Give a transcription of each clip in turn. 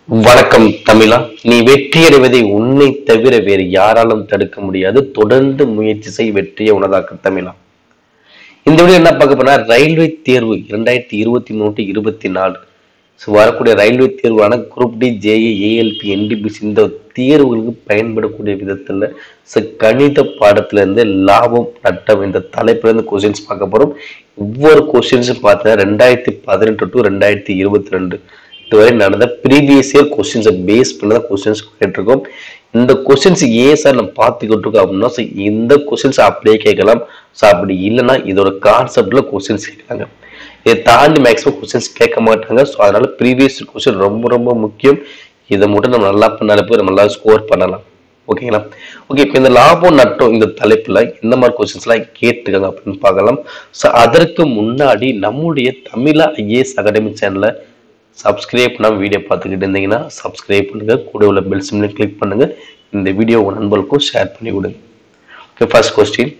வணக்கம் தமிழா நீ வெற்றியடைவதை உன்னை தவிர வேறு யாராலும் தடுக்க முடியாது தொடர்ந்து முயற்சி செய் வெற்றியை உனதாக்க தமிழா இந்த வீடியோ என்ன பார்க்க போனா ரயில்வே தேர்வு இரண்டாயிரத்தி இருபத்தி மூன்று இருபத்தி நாலு ஸோ வரக்கூடிய ரயில்வே தேர்வான group D JA ALP NTPC இந்த தேர்வுகளுக்கு பயன்படக்கூடிய விதத்துல ஸோ கணித பாடத்துல இருந்து லாபம் நட்டம் இந்த தலைப்புல இருந்து கொஸ்டின்ஸ் பார்க்க போறோம் ஒவ்வொரு கொஸ்டின்ஸும் பார்த்தீங்கன்னா ரெண்டாயிரத்தி பதினெட்டு டு ரெண்டாயிரத்தி இருபத்தி ரெண்டு இதுவரை நடந்த ப்ரீவியஸ் இயர் கொஸ்டின்ஸை பேஸ் பண்ணி தான் கொஸ்டின்ஸ் கேட்டிருக்கோம் இந்த கொஸ்டின்ஸ் ஏன் சார் நம்ம பார்த்துக்கிட்டு இருக்கோம் அப்படின்னா so இந்த கொஸ்டின்ஸ் அப்படியே கேட்கலாம் ஸோ அப்படி இல்லைன்னா இதோட கான்செப்ட்ல கொஸ்டின்ஸ் கேட்கலாங்க இதை தாண்டி மேக்ஸிமம் கொஸ்டின்ஸ் கேட்க மாட்டாங்க ஸோ அதனால ப்ரீவியஸ் கொஸ்டின் ரொம்ப ரொம்ப முக்கியம் இதை மட்டும் நம்ம நல்லா பண்ணாலே போய் நம்ம நல்லா ஸ்கோர் பண்ணலாம் ஓகேங்களா ஓகே இப்போ இந்த லாபம் நட்டம் இந்த தலைப்புல இந்த மாதிரி கொஸ்டின்ஸ்லாம் கேட்டுருக்காங்க அப்படின்னு பார்க்கலாம் ஸோ அதற்கு முன்னாடி நம்முடைய தமிழா ஐஏஎஸ் அகாடமி சேனலை சப்ஸ்கிரைப் பண்ணாம வீடியோ பார்த்துக்கிட்டு இருந்தீங்கன்னா சப்ஸ்கிரைப் பண்ணுங்க கூட உள்ள பெல் சிம்லையும் கிளிக் பண்ணுங்க இந்த வீடியோ உங்க நண்பர்களுக்கும் ஷேர் பண்ணி விடுங்க ஓகே ஃபர்ஸ்ட் கொஸ்டின்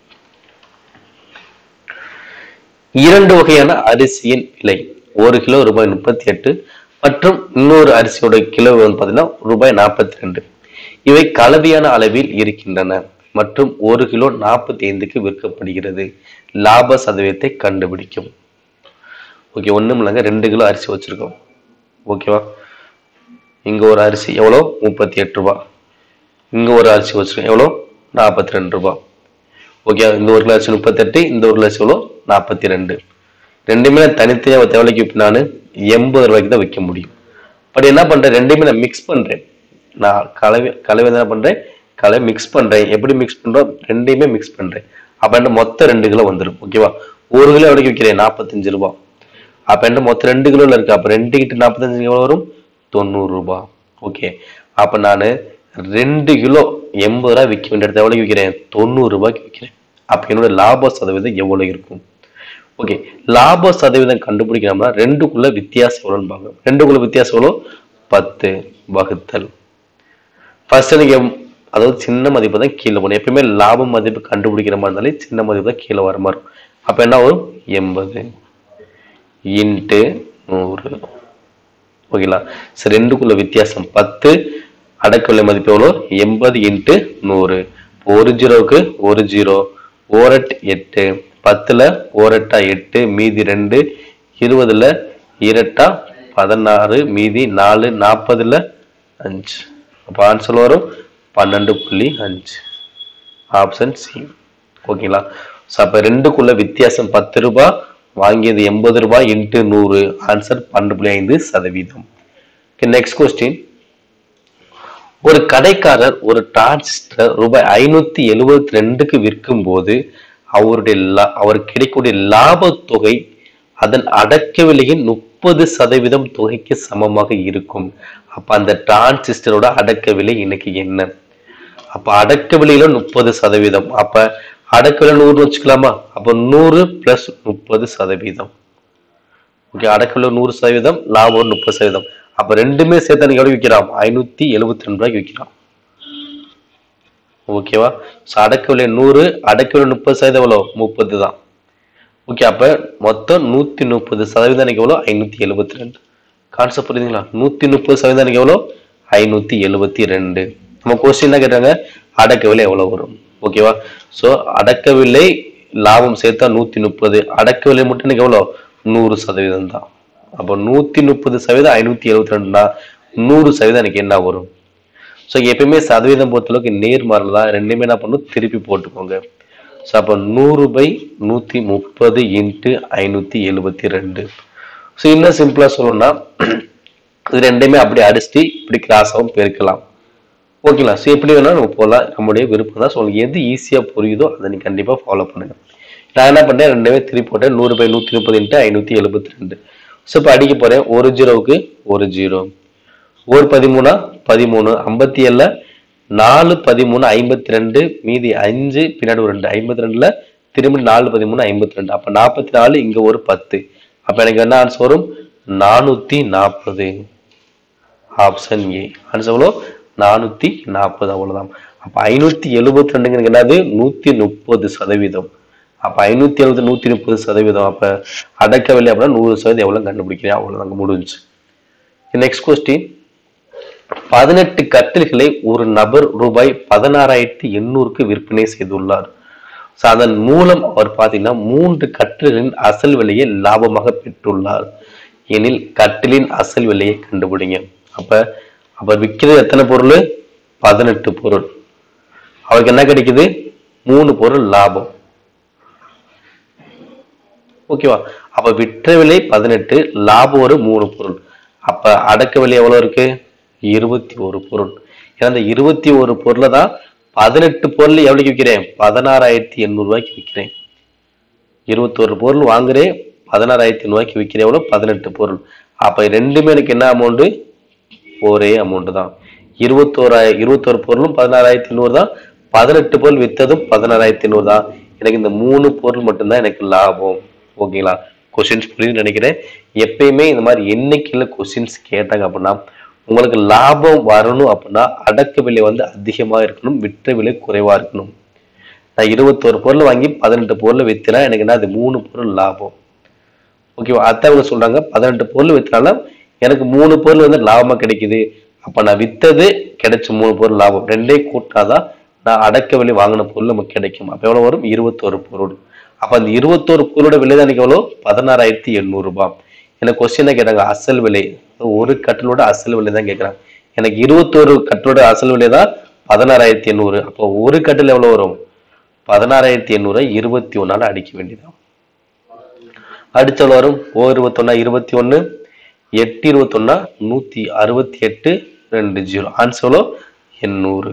இரண்டு வகையான அரிசியின் விலை ஒரு கிலோ ரூபாய் முப்பத்தி எட்டு மற்றும் இன்னொரு அரிசியோட கிலோ வந்து பார்த்தீங்கன்னா ரூபாய் நாற்பத்தி ரெண்டு இவை கலவையான அளவில் இருக்கின்றன மற்றும் ஒரு கிலோ நாற்பத்தி ஐந்துக்கு விற்கப்படுகிறது லாப சதவீதத்தை கண்டுபிடிக்கும் ஓகே ஒன்றும் இல்லைங்க ரெண்டு கிலோ அரிசி வச்சுருக்கோம் ஓகேவா இங்கே ஒரு அரிசி எவ்வளோ முப்பத்தி எட்டு ரூபா இங்கே ஒரு அரிசி வச்சுருக்கோம் எவ்வளோ நாற்பத்தி ரெண்டு ரூபா ஓகே இந்த ஒரு கிலோ அரிசி முப்பத்தெட்டு இந்த ஒரு கிலோ அரிசி எவ்வளோ நாற்பத்தி ரெண்டு ரெண்டுமே நான் தனித்தனியாக தேவைக்கு இப்போ நான் எண்பது ரூபாய்க்கு தான் விற்க முடியும் பட் என்ன பண்ணுறேன் ரெண்டையுமே நான் மிக்ஸ் பண்ணுறேன் நான் கலவை கலவை என்ன பண்ணுறேன் கலவை மிக்ஸ் பண்ணுறேன் எப்படி மிக்ஸ் பண்ணுறோம் ரெண்டையுமே மிக்ஸ் பண்ணுறேன் அப்போ என்ன மொத்தம் ரெண்டு கிலோ வந்துடும் ஓகேவா ஒரு கிலோ எவ்வளோக்கு விற்கிறேன் நாற்பத்தஞ்சு ரூபா அப்போ என்ன மொத்தம் ரெண்டு கிலோல இருக்கு அப்போ ரெண்டு கிட்ட நாற்பத்தஞ்சு எவ்வளோ வரும் தொண்ணூறு ரூபாய் ஓகே அப்போ நான் ரெண்டு கிலோ எண்பது ரூபாய் விற்க வேண்டிய இடத்துல எவ்வளோ விற்கிறேன் தொண்ணூறு ரூபாய்க்கு விற்கிறேன் அப்போ என்னோட லாப சதவீதம் எவ்வளோ இருக்கும் ஓகே லாப சதவீதம் கண்டுபிடிக்கணும்னா ரெண்டுக்குள்ள வித்தியாசம் எவ்வளோன்னு பார்க்கணும் ரெண்டுக்குள்ள வித்தியாசம் எவ்வளோ பத்து வகுத்தல் ஃபர்ஸ்ட் நீங்க அதாவது சின்ன மதிப்பு தான் கீழே போகணும் எப்பயுமே லாப மதிப்பு கண்டுபிடிக்கிற மாதிரி இருந்தாலே சின்ன மதிப்பு தான் கீழே வர மாதிரி இருக்கும் அப்போ என்ன வரும் எண்பது இன்ட்டு நூறு ஓகேங்களா சரி ரெண்டுக்குள்ள வித்தியாசம் பத்து அடக்கவில்லை மதிப்பு எவ்வளோ எண்பது இன்ட்டு நூறு ஒரு ஜீரோவுக்கு ஒரு ஜீரோ ஓரட் எட்டு பத்துல ஓரட்டா எட்டு மீதி ரெண்டு இருபதுல இரட்டா பதினாறு மீதி நாலு நாற்பதுல அஞ்சு அப்போ ஆன்சர் வரும் பன்னெண்டு புள்ளி அஞ்சு ஆப்ஷன் சி ஓகேங்களா ஸோ அப்போ ரெண்டுக்குள்ள வித்தியாசம் பத்து ரூபாய் வாங்கியது எண்பது ரூபாய் இன்ட்டு நூறு ஆன்சர் பன்னெண்டு புள்ளி ஐந்து சதவீதம் நெக்ஸ்ட் கொஸ்டின் ஒரு கடைக்காரர் ஒரு டிரான்சிஸ்டர் ரூபாய் ஐநூத்தி எழுபத்தி ரெண்டுக்கு விற்கும் போது அவருடைய லா- அவருக்கு கிடைக்கக்கூடிய லாபத் தொகை அதன் அடக்க விலையின் முப்பது சதவீதம் தொகைக்கு சமமாக இருக்கும் அப்ப அந்த டிரான்சிஸ்டரோட அடக்க விலை இன்னைக்கு என்ன அப்ப அடக்க விலையில முப்பது சதவீதம் அப்ப அடக்க விலை நூறு வச்சுக்கலாமா அப்ப நூறு பிளஸ் முப்பது சதவீதம் ஓகே அடக்க விலை நூறு சதவீதம் லாபம் முப்பது சதவீதம் அப்ப ரெண்டுமே சேர்த்து நீங்க எவ்வளவு விற்கிறான் ஐநூத்தி எழுபத்தி ரெண்டு ரூபாய்க்கு விற்கிறான் ஓகேவா ஸோ அடக்க விலை நூறு அடக்க விலை முப்பது சதவீதம் எவ்வளோ முப்பது தான் ஓகே அப்ப மொத்தம் நூத்தி முப்பது சதவீதம் எனக்கு எவ்வளோ ஐநூத்தி எழுபத்தி ரெண்டு கான்செப்ட் புரியுதுங்களா நூத்தி முப்பது சதவீதம் எனக்கு எவ்வளோ ஐநூத்தி எழுபத்தி ரெண்டு நம்ம கொஸ்டின் என்ன கேட்டாங்க அடக்க விலை எவ்வளவு வரும் ஓகேவா ஸோ அடக்க விலை லாபம் சேர்த்தா நூத்தி முப்பது அடக்க விலை மட்டும் எனக்கு எவ்வளோ நூறு சதவீதம் தான் அப்போ நூத்தி முப்பது சதவீதம் ஐநூத்தி எழுபத்தி ரெண்டுனா நூறு சதவீதம் எனக்கு என்ன வரும் ஸோ எப்பயுமே சதவீதம் பொறுத்தளவுக்கு நேர்மாறல் தான் ரெண்டுமே என்ன பண்ணும் திருப்பி போட்டுக்கோங்க ஸோ அப்போ நூறு பை நூற்றி முப்பது இன்ட்டு ஐநூற்றி எழுபத்தி ரெண்டு ஸோ இன்னும் சிம்பிளாக சொல்லணும்னா இது ரெண்டையுமே அப்படி அடிச்சுட்டு இப்படி கிராஸாகவும் பெருக்கலாம் ஓகேங்களா ஸோ எப்படி வேணாலும் நம்ம போகலாம் நம்முடைய விருப்பம் தான் ஸோ உங்களுக்கு எது ஈஸியாக புரியுதோ அதை நீங்கள் கண்டிப்பாக ஃபாலோ பண்ணுங்க நான் என்ன பண்ணேன் ரெண்டுமே திருப்பி போட்டேன் நூறு பை நூற்றி முப்பது இன்ட்டு ஐநூற்றி எழுபத்தி ரெண்டு ஸோ இப்போ அடிக்க போகிறேன் ஒரு ஜீரோவுக்கு ஒரு ஜீரோ ஒரு பதிமூணா பதிமூணு ஐம்பத்தி ஏழுல நாலு பதிமூணு ஐம்பத்தி ரெண்டு மீதி அஞ்சு பின்னாடி ஒரு ரெண்டு ஐம்பத்தி ரெண்டுல திரும்பி நாலு பதிமூணு ஐம்பத்தி ரெண்டு அப்ப நாற்பத்தி நாலு இங்க ஒரு பத்து அப்ப எனக்கு என்ன ஆன்சர் வரும் நானூத்தி நாற்பது ஆப்ஷன் ஏ ஆன்சர் எவ்வளோ நானூத்தி நாற்பது அவ்வளவுதான் அப்ப ஐநூத்தி எழுபத்தி ரெண்டுங்கிறது என்னது நூத்தி முப்பது சதவீதம் அப்ப ஐநூத்தி எழுபது நூத்தி முப்பது சதவீதம் அப்ப அடக்கவில்லை அப்படின்னா நூறு சதவீதம் எவ்வளவு கண்டுபிடிக்கிறேன் அவ்வளவுதாங்க முடிஞ்சு நெக்ஸ்ட் கொஸ்டின் பதினெட்டு கட்டில்களை ஒரு நபர் ரூபாய் பதினாறாயிரத்தி எண்ணூறுக்கு விற்பனை செய்துள்ளார் So, அதன் மூலம் அவர் பார்த்தீங்கன்னா மூன்று கட்டில்களின் அசல் விலையை லாபமாக பெற்றுள்ளார் எனில் கட்டிலின் அசல் விலையை கண்டுபிடிங்க அப்ப அவர் விற்கிறது எத்தனை பொருள் பதினெட்டு பொருள் அவருக்கு என்ன கிடைக்குது மூணு பொருள் லாபம் ஓகேவா அப்ப விற்ற விலை பதினெட்டு லாபம் ஒரு மூணு பொருள் அப்ப அடக்க விலை எவ்வளவு இருக்கு இருபத்தி ஒரு பொருள் ஏன்னா அந்த இருபத்தி ஒரு பொருளை தான் பதினெட்டு பொருள் எவ்வளவுக்கு விற்கிறேன் பதினாறாயிரத்தி எண்ணூறு ரூபாய்க்கு விற்கிறேன் இருபத்தொரு பொருள் வாங்குறேன் பதினாறாயிரத்தி எண்ணூறுவாய்க்கு விற்கிறேன் எவ்வளவு பதினெட்டு பொருள் அப்ப ரெண்டுமே எனக்கு என்ன அமௌண்ட் ஒரே அமௌண்ட் தான் இருபத்தோராய இருபத்தோரு பொருளும் பதினாறாயிரத்தி எண்ணூறு தான் பதினெட்டு பொருள் வித்ததும் பதினாறாயிரத்தி எண்ணூறு தான் எனக்கு இந்த மூணு பொருள் மட்டும்தான் எனக்கு லாபம் ஓகேங்களா கொஸ்டின்ஸ் புரியுதுன்னு நினைக்கிறேன் எப்பயுமே இந்த மாதிரி எண்ணிக்கையில கொஸ்டின்ஸ் கேட்டாங்க அப்படின்னா உங்களுக்கு லாபம் வரணும் அப்படின்னா அடக்க விலை வந்து அதிகமா இருக்கணும் விற்ற விலை குறைவா இருக்கணும் நான் இருபத்தோரு பொருள் வாங்கி பதினெட்டு பொருள் வித்தினா எனக்கு என்ன அது மூணு பொருள் லாபம் ஓகேவா அத்தை அவங்க சொல்றாங்க பதினெட்டு பொருள் வித்தனால எனக்கு மூணு பொருள் வந்து லாபமா கிடைக்குது அப்ப நான் வித்தது கிடைச்ச மூணு பொருள் லாபம் ரெண்டே கூட்டாதான் நான் அடக்க விலை வாங்கின பொருள் நமக்கு கிடைக்கும் அப்ப எவ்வளவு வரும் இருபத்தோரு பொருள் அப்ப அந்த இருபத்தோரு பொருளோட விலை தான் எனக்கு எவ்வளவு பதினாறாயிரத்தி எண்ணூறு ரூபாய் எனக்கு கொஸ்டின் கேட்டாங்க அசல் விலை ஒரு கட்டலோட அசல் விலை தான் கேட்கறாங்க எனக்கு இருபத்தோரு கட்டலோட அசல் விலை தான் பதினாறாயிரத்தி எண்ணூறு அப்போ ஒரு கட்டில் எவ்வளவு வரும் பதினாறாயிரத்தி எண்ணூறு இருபத்தி ஒன்னால அடிக்க வேண்டியதான் அடிச்சல் வரும் ஓ இருபத்தொன்னா இருபத்தி ஒன்னு எட்டு இருபத்தொன்னா நூத்தி அறுபத்தி எட்டு ரெண்டு ஜீரோ ஆன்சர்லோ எண்ணூறு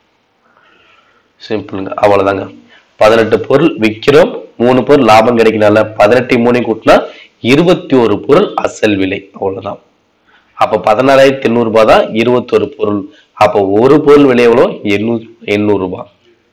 சிம்பிளுங்க அவ்வளவுதாங்க பதினெட்டு பொருள் விற்கிறோம் மூணு பொருள் லாபம் கிடைக்கனால பதினெட்டு மூணு கூட்டினா இருபத்தி ஒரு பொருள் அசல் விலை அவ்வளவுதான் அப்ப பதினாறாயிரத்தி எண்ணூறு ரூபாய் தான் இருபத்தொரு பொருள் அப்ப ஒரு பொருள் விலை எவ்வளோ எண்ணூறு எண்ணூறு ரூபாய்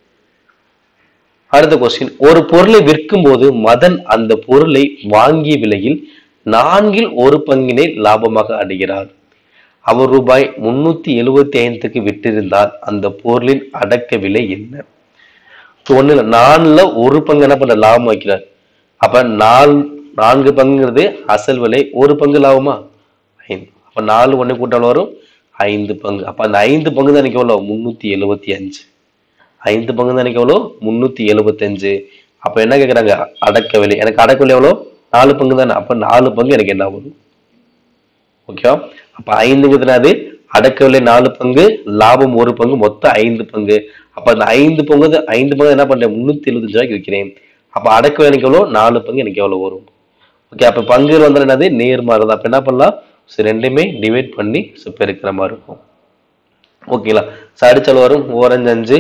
அடுத்த கொஸ்டின் ஒரு பொருளை விற்கும் போது மதன் அந்த பொருளை வாங்கிய விலையில் நான்கில் ஒரு பங்கினை லாபமாக அடைகிறார் அவர் ரூபாய் முன்னூத்தி எழுபத்தி ஐந்துக்கு விட்டிருந்தால் அந்த பொருளின் அடக்க விலை என்ன So, ஒண்ணு இல்ல நாலுல ஒரு பங்கு என்ன பண்ற லாபம் வைக்கிறார் அப்ப நாலு நான்கு பங்குங்கிறது அசல் விலை ஒரு பங்கு லாபமா ஐந்து அப்ப நாலு ஒண்ணு கூட்டால் வரும் ஐந்து பங்கு அப்ப அந்த ஐந்து பங்கு தான் எனக்கு எவ்வளவு முன்னூத்தி எழுபத்தி அஞ்சு ஐந்து பங்கு தான் எனக்கு எவ்வளோ முன்னூத்தி எழுபத்தஞ்சு அப்ப என்ன கேக்குறாங்க அடக்க விலை எனக்கு அடக்க விலை எவ்வளோ நாலு பங்கு தானே அப்ப நாலு பங்கு எனக்கு என்ன வரும் ஓகேவா அப்ப ஐந்துங்கிறதுனாது அடக்க விலை நாலு பங்கு லாபம் ஒரு பங்கு மொத்தம் ஐந்து பங்கு அப்ப அந்த ஐந்து பங்கு தான்- ஐந்து பங்கு என்ன பண்றேன் முன்னூத்தி எழுபத்தஞ்சு ரூபாய்க்கு விற்கிறேன் அப்ப அடக்க விலை எனக்கு எவ்வளோ நாலு பங்கு எனக்கு எவ்வளவு வரும் ஓகே அப்ப பங்குகள் வந்து என்னது நேர்மாறு தான் அப்ப என்ன பண்ணலாம் சரி ரெண்டுமே டிவைட் பண்ணி ஸோ பெருக்கிற மாதிரி இருக்கும் ஓகேங்களா ஸோ அடிச்சல் வரும் ஓரஞ்சு அஞ்சு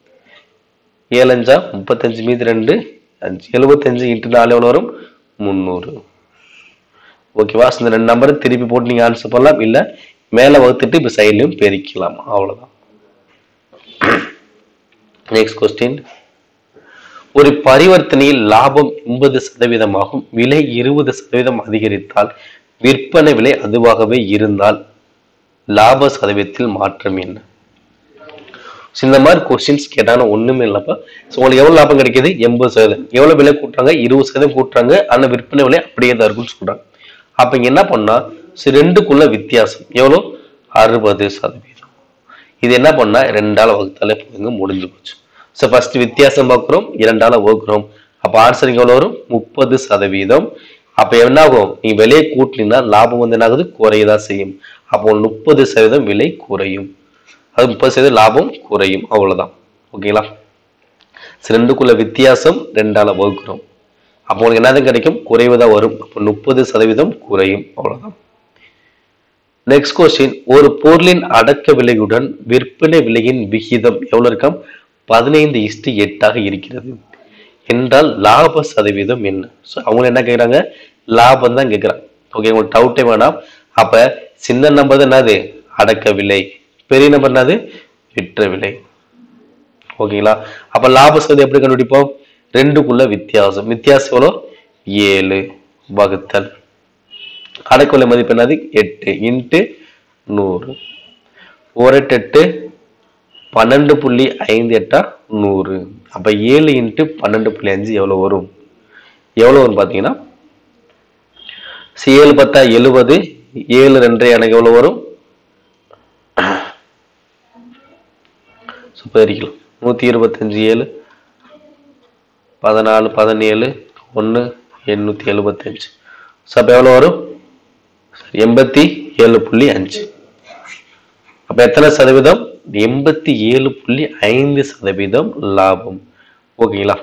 ஏழஞ்சா முப்பத்தஞ்சு மீதி ரெண்டு அஞ்சு எழுபத்தஞ்சு இன்ட்டு நாலு எவ்வளோ வரும் முந்நூறு ஓகேவா So, இந்த ரெண்டு நம்பரை திருப்பி போட்டு நீங்க ஆன்சர் பண்ணலாம் இல்ல மேல வகுத்துட்டு இப்ப சைட்லயும் பெருக்கலாம் அவ்வளவுதான் நெக்ஸ்ட் கொஸ்டின் ஒரு பரிவர்த்தனையில் லாபம் எண்பது சதவீதமாகும் விலை இருபது சதவீதம் அதிகரித்தால் விற்பனை விலை அதுவாகவே இருந்தால் லாப சதவீதத்தில் மாற்றம் என்ன So, இந்த மாதிரி கொஸ்டின்ஸ் கேட்டாலும் ஒண்ணுமே இல்லப்பா ஸோ உங்களுக்கு எவ்வளவு லாபம் கிடைக்குது எண்பது சதவீதம் எவ்வளவு விலை கூட்டுறாங்க இருபது சதவீதம் கூட்டுறாங்க ஆனா விற்பனை விலை அப்படியே தான் இருக்கும்னு சொல்றாங்க அப்ப இங்க என்ன பண்ணா சரி, ரெண்டுக்குள்ள வித்தியாசம் எவ்வளவு அறுபது சதவீதம் இது என்ன பண்ணா ரெண்டால வகுத்தாலே போதுங்க முடிஞ்சு போச்சு ஸோ ஃபர்ஸ்ட் வித்தியாசம் பார்க்குறோம் இரண்டால வகுக்கிறோம் அப்ப ஆன்சர் இங்க எவ்வளவு வரும் முப்பது சதவீதம் அப்ப என்ன ஆகும் நீ விலையை கூட்டினீங்கன்னா லாபம் வந்து என்ன ஆகுது குறையதான் செய்யும் அப்போ முப்பது சதவீதம் விலை குறையும் அது முப்பது சதவீதம் லாபம் குறையும் அவ்வளவுதான் ஓகேங்களா சரி, ரெண்டுக்குள்ள வித்தியாசம் ரெண்டால வகுக்கிறோம் அப்போ உங்களுக்கு என்னதான் கிடைக்கும் குறைவதா வரும் அப்போ முப்பது சதவீதம் குறையும் அவ்வளவுதான் நெக்ஸ்ட் கொஸ்டின் ஒரு பொருளின் அடக்க விலையுடன் விற்பனை விலையின் விகிதம் எவ்வளவு இருக்காம் பதினைந்து இஸ்டு எட்டாக இருக்கிறது என்றால் லாப சதவீதம் என்ன ஸோ அவங்க என்ன கேட்குறாங்க லாபம் தான் கேட்குறாங்க ஓகே உங்களுக்கு டவுட்டே வேணாம் அப்ப சின்ன நம்பர் தான் என்னது அடக்க விலை பெரிய நம்பர் என்னது விற்ற விலை ஓகேங்களா அப்ப லாப சதவீதம் எப்படி கண்டுபிடிப்போம் ரெண்டுக்குள்ள வித்தியாசம் வித்தியாசம் எவ்வளோ ஏழு வகுத்தல் அடக்கவிலை மதிப்பு என்னது எட்டு இன்ட்டு நூறு ஒரு எட்டு எட்டு பன்னெண்டு புள்ளி ஐந்து எட்டா நூறு அப்ப ஏழு இன்ட்டு பன்னெண்டு புள்ளி அஞ்சு எவ்வளவு வரும் எவ்வளவு வரும் பாத்தீங்கன்னா சி, ஏழு பத்தா எழுபது ஏழு ரெண்டு எனக்கு எவ்வளவு வரும் ஸோ பெருக்கலாம் நூற்றி இருபத்தஞ்சி ஏழு பதினாலு பதினேழு ஒன்று எண்ணூற்றி எழுபத்தஞ்சு ஸோ அப்போ எவ்வளோ வரும் எண்பத்தி ஏழு புள்ளி அஞ்சு அப்போ எத்தனை சதவீதம் எண்பத்தி ஏழு புள்ளி ஐந்து சதவீதம் லாபம் ஓகேங்களா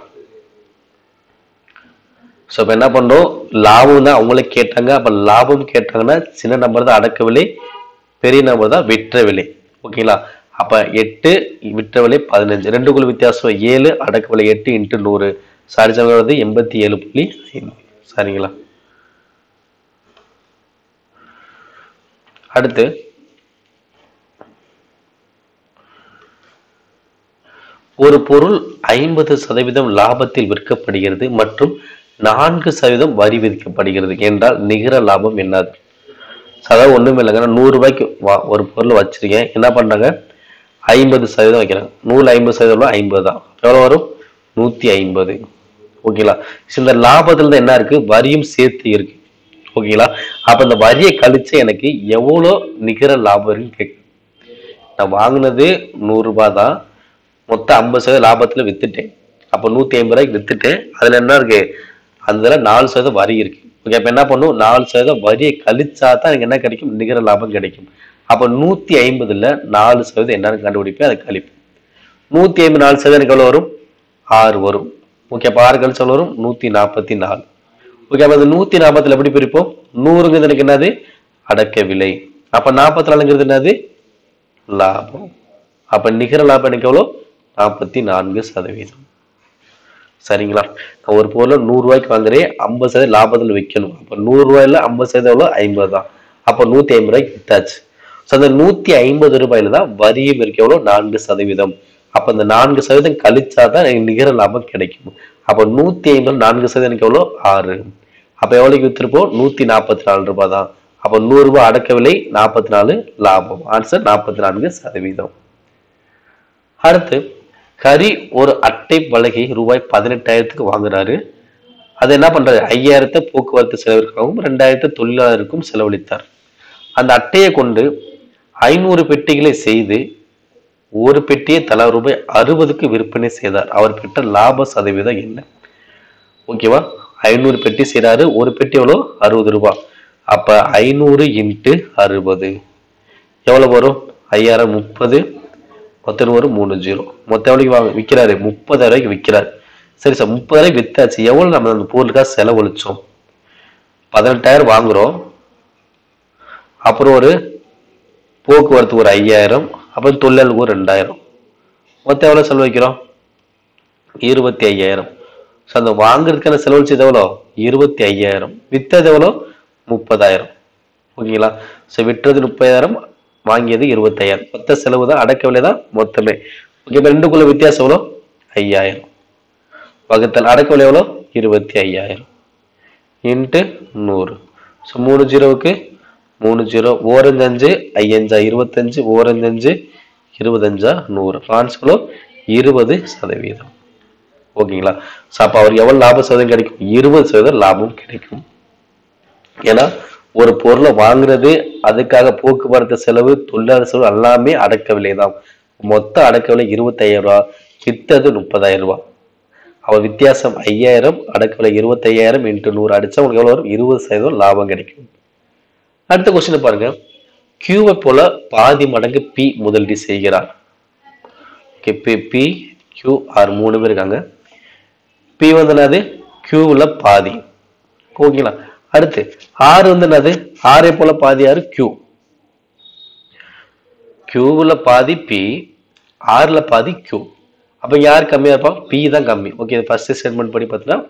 ஸோ இப்போ என்ன பண்ணுறோம் லாபம் தான் அவங்களே கேட்டாங்க அப்போ லாபம் கேட்டாங்கன்னா சின்ன நம்பர் தான் அடக்க விலை பெரிய நம்பர் தான் விற்ற விலை ஓகேங்களா அப்போ எட்டு விற்ற விலை பதினஞ்சு ரெண்டுக்குள்ள வித்தியாசம் ஏழு அடக்க விலை எட்டு இன்ட்டு நூறு சாரி வந்து எண்பத்தி ஏழு புள்ளி ஐந்து சரிங்களா அடுத்து ஒரு பொருள் ஐம்பது சதவீதம் லாபத்தில் விற்கப்படுகிறது மற்றும் நான்கு சதவீதம் வரி விதிக்கப்படுகிறது என்றால் நிகர லாபம் என்னது அதாவது ஒண்ணுமே இல்லைங்க நான் நூறு ரூபாய்க்கு வா- ஒரு பொருள் வச்சிருக்கேன் என்ன பண்றாங்க ஐம்பது சதவீதம் வைக்கிறாங்க நூறு ஐம்பது சதவீதம் ஐம்பது தான் எவ்வளவு வரும் நூத்தி ஐம்பது ஓகேங்களா இந்த லாபத்துல தான் என்ன இருக்கு வரியும் சேர்த்து இருக்கு ஓகேங்களா அப்ப இந்த வரியை கழிச்சு எனக்கு எவ்வளோ நிகர லாபம் இருக்குன்னு கேட்கு நான் வாங்கினது நூறு ரூபாய் தான் மொத்தம் ஐம்பது சதவீதம் லாபத்துல வித்துட்டேன் அப்போ நூத்தி ஐம்பது ரூபாய்க்கு வித்துட்டேன் அதுல என்ன இருக்கு அதுல நாலு சதவீதம் வரி இருக்கு ஓகே அப்ப என்ன பண்ணும் நாலு சதவீதம் வரியை கழிச்சா தான் எனக்கு என்ன கிடைக்கும் நிகர லாபம் கிடைக்கும் அப்ப நூத்தி ஐம்பதுல நாலு சதவீதம் என்னன்னு கண்டுபிடிப்பேன் அதை கழிப்பேன் நூத்தி ஐம்பது நாலு சதவீதம் எனக்கு எவ்வளவு வரும் ஆறு வரும் ஓகே அப்ப ஆறு கழிச்சு எவ்வளவு வரும் நூத்தி நாற்பத்தி நாலு ஓகே அப்ப அந்த நூத்தி நாற்பதுல எப்படி பிரிப்போம் நூறுங்கிறது எனக்கு என்னது அடக்க விலை அப்ப நாற்பத்தி நாலுங்கிறது என்னது லாபம் அப்ப நிகர லாபம் எனக்கு எவ்வளோ நாற்பத்தி நான்கு சதவீதம் சரிங்களா நான் ஒரு பொருளை நூறு ரூபாய்க்கு வாங்குறேன் ஐம்பது சதவீதம் லாபத்தில் விற்கணும் அப்போ நூறு ரூபாயில ஐம்பது சதவீதம் எவ்வளோ ஐம்பது தான் அப்போ நூத்தி ஐம்பது ரூபாய்க்கு வித்தாச்சு ஸோ அந்த நூத்தி ஐம்பது ரூபாயில தான் வரியும் இருக்கு எவ்வளோ நான்கு சதவீதம் அப்போ அந்த நான்கு சதவீதம் கழிச்சா தான் எனக்கு நிகர லாபம் கிடைக்கும் அப்போ நூத்தி ஐம்பது நான்கு சதவீதம் எனக்கு எவ்வளோ ஆறு அப்போ எவ்வளோக்கு வித்திருப்போம் நூத்தி நாற்பத்தி நாலு ரூபாய் தான் அப்போ நூறு ரூபாய் அடக்க விலை நாற்பத்தி நாலு லாபம் ஆன்சர் நாற்பத்தி நான்கு சதவீதம் அடுத்து கரி ஒரு அட்டை பலகை ரூபாய் பதினெட்டாயிரத்துக்கு வாங்குறாரு அது என்ன பண்றாரு ஐயாயிரத்தை போக்குவரத்து செலவிற்காகவும் ரெண்டாயிரத்தை தொழிலாளருக்கும் செலவழித்தார் அந்த அட்டையை கொண்டு ஐநூறு பெட்டிகளை செய்து ஒரு பெட்டியை தலா ரூபாய் அறுபதுக்கு விற்பனை செய்தார் அவர் பெற்ற லாப சதவீதம் என்ன ஓகேவா ஐநூறு பெட்டி செய்றாரு ஒரு பெட்டி எவ்வளோ அறுபது ரூபாய் அப்ப ஐநூறு இன்ட்டு அறுபது எவ்வளவு வரும் ஐயாயிரம் முப்பது மொத்தம் வரும் மூணு ஜீரோ மொத்தம் எவ்வளோக்கு வாங்க விற்கிறாரு முப்பதாயிரம் ரூபாய்க்கு விற்கிறாரு சரி சார் முப்பதாயிரம் வித்தாச்சு எவ்வளவு நம்ம அந்த பொருளுக்காக செலவழிச்சோம் பதினெட்டாயிரம் வாங்குறோம் அப்புறம் ஒரு போக்குவரத்து ஒரு ஐயாயிரம் அப்புறம் தொழிலாளருக்கு ஒரு ரெண்டாயிரம் மொத்தம் எவ்வளவு செலவு வைக்கிறோம் இருபத்தி ஐயாயிரம் ஸோ அந்த வாங்குறதுக்கான செலவழிச்சது எவ்வளோ இருபத்தி ஐயாயிரம் வித்தது எவ்வளோ முப்பதாயிரம் ஓகேங்களா ஸோ விற்றது முப்பதாயிரம் வாங்கியது இருபத்தையாயிரம் மொத்த செலவு தான் அடக்க விலை தான் மொத்தமே ஓகே இப்போ ரெண்டுக்குள்ள வித்தியாசம் எவ்வளோ ஐயாயிரம் வகுத்தல் அடக்க விலை எவ்வளோ இருபத்தி ஐயாயிரம் இன்ட்டு நூறு ஸோ மூணு ஜீரோவுக்கு மூணு ஜீரோ ஓரஞ்சு அஞ்சு ஐயஞ்சா இருபத்தஞ்சு ஓரஞ்சு அஞ்சு இருபத்தஞ்சா நூறு ஆன்சர் இருபது சதவீதம் ஓகேங்களா ஸோ அப்போ அவருக்கு எவ்வளவு லாப சதவீதம் கிடைக்கும் இருபது சதவீதம் லாபம் கிடைக்கும் ஏன்னா ஒரு பொருளை வாங்குறது அதுக்காக போக்குவரத்து செலவு தொழிலாளர் செலவு எல்லாமே அடக்க விலை தான் மொத்த அடக்க விலை இருபத்தையாயிரம் ரூபாய் வித்தது முப்பதாயிரம் ரூபாய் அவ வித்தியாசம் ஐயாயிரம் அடக்க விலை இருபத்தையாயிரம் இன்ட்டு நூறு அடிச்சா உங்களுக்கு எவ்வளவு வரும் இருபது சதவீதம் லாபம் கிடைக்கும் அடுத்த கொஸ்டின் பாருங்க கியூவை போல பாதி மடங்கு பி முதலீடு செய்கிறார் okay P P Q R மூணு பேர் இருக்காங்க பி வந்து என்னது கியூவில் பாதி ஓகேங்களா அடுத்து ஆறு வந்து என்னது ஆறே போல பாதி ஆறு கியூ கியூவில் பாதி பி ஆறுல பாதி கியூ அப்ப யார் கம்மியா இருப்பா பி தான் கம்மி ஓகே ஃபர்ஸ்ட் ஸ்டேட்மெண்ட் படி பார்த்தீங்கன்னா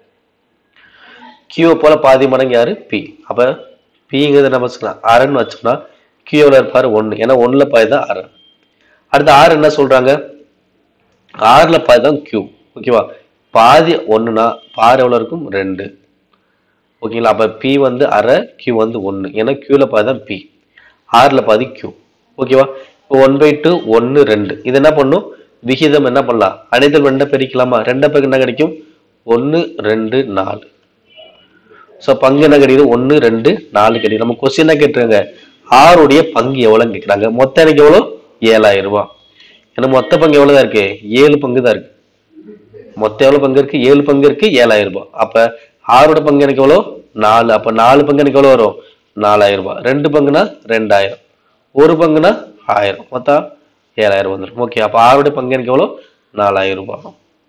கியூ போல பாதி மடங்கு யாரு பி அப்ப பிங்கிறது நம்ம சொல்லலாம் அரைன்னு வச்சோம்னா கியூ எவ்வளவு இருப்பாரு ஒண்ணு ஏன்னா ஒண்ணுல பாதி தான் அரை அடுத்து ஆறு என்ன சொல்றாங்க ஆறுல பாதி தான் கியூ ஓகேவா பாதி ஒண்ணுனா பாரு எவ்வளவு இருக்கும் ரெண்டு ஓகேங்களா அப்ப பி வந்து அரை கியூ வந்து ஒண்ணு ஏன்னா கியூல பாதி தான் பி ஆறுல பாதி கியூ ஓகேவா இப்போ ஒன் பை டூ ஒன்னு ரெண்டு இது என்ன பண்ணும் விகிதம் என்ன பண்ணலாம் அனைத்து ரெண்டை பிரிக்கலாமா ரெண்டை பேருக்கு என்ன கிடைக்கும் ஒன்னு ரெண்டு நாலு ஸோ பங்கு என்ன கிடைக்குது ஒன்று ரெண்டு நாலு கிடைக்குது நம்ம கொஸ்டின் என்ன கேட்டுருங்க ஆறுடைய பங்கு எவ்வளோன்னு கேட்குறாங்க மொத்தம் எனக்கு எவ்வளோ ஏழாயிரம் ரூபாய் ஏன்னா மொத்த பங்கு எவ்வளவுதான் இருக்கு ஏழு பங்கு தான் இருக்கு மொத்தம் எவ்வளவு பங்கு இருக்கு ஏழு பங்கு இருக்கு ஏழாயிரம் ரூபாய் அப்ப ஆறோட பங்கு எனக்கு எவ்வளவு நாலு அப்ப நாலு பங்கு எனக்கு எவ்வளவு வரும் நாலாயிரம் ரூபாய் ரெண்டு பங்குனா ரெண்டாயிரம் ஒரு பங்குனா ஆயிரம் மொத்தம் ஏழாயிரம் வந்துடும் ஓகே அப்ப ஆறோட பங்கு எனக்கு எவ்வளவு நாலாயிரம் ரூபாய்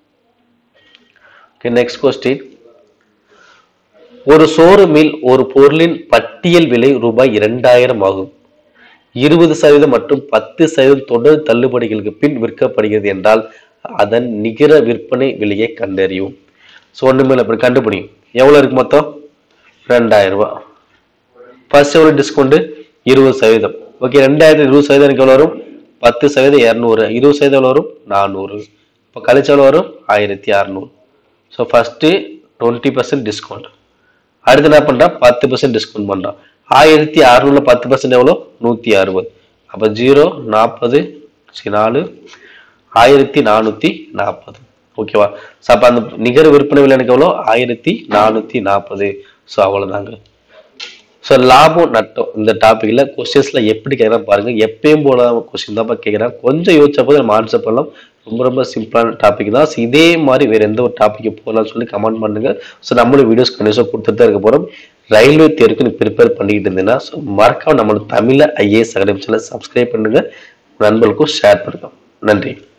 ஓகே நெக்ஸ்ட் கொஸ்டின் ஒரு சோறு மில் ஒரு பொருளின் பட்டியல் விலை ரூபாய் இரண்டாயிரம் ஆகும் இருபது சதவீதம் மற்றும் பத்து சதவீதம் தொடர் தள்ளுபடிகளுக்கு பின் விற்கப்படுகிறது என்றால் அதன் நிகர விற்பனை விலையை கண்டறியும் ஸோ ஒன்று மேல அப்படி கண்டுபிடியும் எவ்வளோ இருக்கு மொத்தம் ரெண்டாயிரம் ரூபாய் ஃபர்ஸ்ட் எவ்வளோ டிஸ்கவுண்ட் இருபது சதவீதம் ஓகே ரெண்டாயிரத்தி இருபது சதவீதம் எனக்கு எவ்வளோ வரும் பத்து சதவீதம் இரநூறு இருபது சதவீதம் எவ்வளோ வரும் நானூறு இப்போ கழிச்சு எவ்வளோ வரும் ஆயிரத்தி அறநூறு so first twenty percent discount அடுத்து என்ன பண்ணுறான் பத்து பர்சன்ட் டிஸ்கவுண்ட் பண்ணுறான் ஆயிரத்தி அறநூறுல பத்து பர்சன்ட் எவ்வளோ நூற்றி அறுபது அப்போ ஜீரோ நாற்பது நாலு ஆயிரத்தி நானூற்றி நாற்பது ஓகேவா ஸோ அப்போ அந்த நிகர விற்பனை விலை எனக்கு எவ்வளோ ஆயிரத்தி நானூற்றி நாற்பது ஸோ அவ்வளோதாங்க ஸோ லாபம் நட்டம் இந்த டாப்பிக்கில் கொஸ்டின்ஸில் எப்படி கேட்குறான் பாருங்க எப்பயும் போல கொஸ்டின் தான் கேட்குறான் கொஞ்சம் யோசிச்ச போது நம்ம ஆன்சர் பண்ணலாம் ரொம்ப ரொம்ப சிம்பிளான டாபிக் தான் ஸோ இதே மாதிரி வேற எந்த ஒரு டாப்பிக்கு போகலாம்னு சொல்லி கமெண்ட் பண்ணுங்க ஸோ நம்மளும் வீடியோஸ் கண்டிப்பாக கொடுத்துட்டு தான் இருக்க போகிறோம் ரயில்வே தேர்வுக்கு நீ ப்ரிப்பேர் பண்ணிக்கிட்டு இருந்தீங்கன்னா ஸோ மறக்காம நம்மளோட தமிழ ஐஏஎஸ் அகாடமி சேனல் சப்ஸ்கிரைப் பண்ணுங்க நண்பர்களுக்கும் ஷேர் பண்ணுங்க நன்றி